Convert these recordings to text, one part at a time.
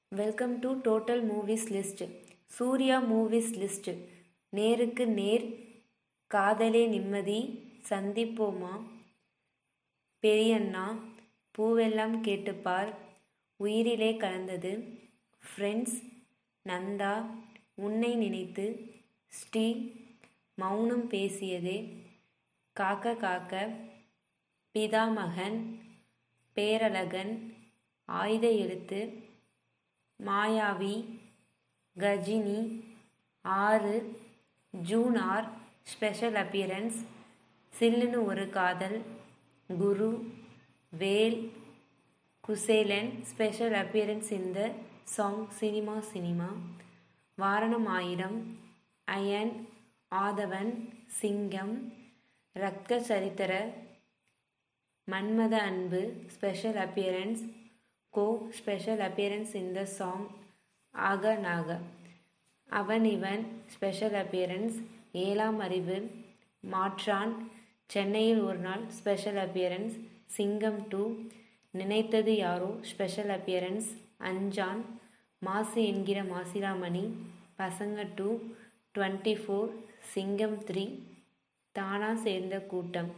welcome to total movies list Suriya movies list Nerukku Ner காதலே நிம்மதி சந்திப்போமா பெரியண்ணா பூவெல்லாம் கேட்டுப்பார் உயிரிலே கலந்தது ஃப்ரெண்ட்ஸ் நந்தா உன்னை நினைத்து ஸ்ரீ மௌனம் பேசியதே காக்க காக்க பிதாமகன் பேரழகன் ஆயுத எழுத்து மாயாவி கஜினி ஆறு June are special appearance Sillunu Oru Kaadhal குரு வேல் குசேலன் ஸ்பெஷல் அப்பியரன்ஸ் இந்த song cinema cinema Vaaranam Aayiram Ayan Aadhavan Singam Ratha Charitra Manmadhan Ambu special appearance Ko special appearance இந்த சாங் ஆக நாக அவன் இவன் ஸ்பெஷல் அப்பியரன்ஸ் ஏழாம் அறிவு மாற்றான் சென்னையில் ஒரு நாள் ஸ்பெஷல் அப்பியரன்ஸ் சிங்கம் டூ நினைத்தது யாரோ ஸ்பெஷல் அப்பியரன்ஸ் அஞ்சான் மாசு Engira Masilamani Pasanga two twenty four Singam three Thaanaa Serndha கூட்டம்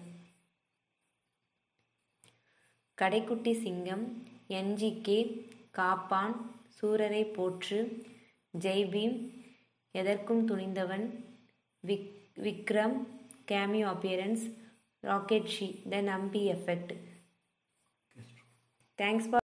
கடைக்குட்டி சிங்கம் என்ஜிகே காப்பான் சூரரை போற்று ஜெய்பீம் எதற்கும் துணிந்தவன் விக் Vikram cameo appearance rocketry the Nambi effect thanks for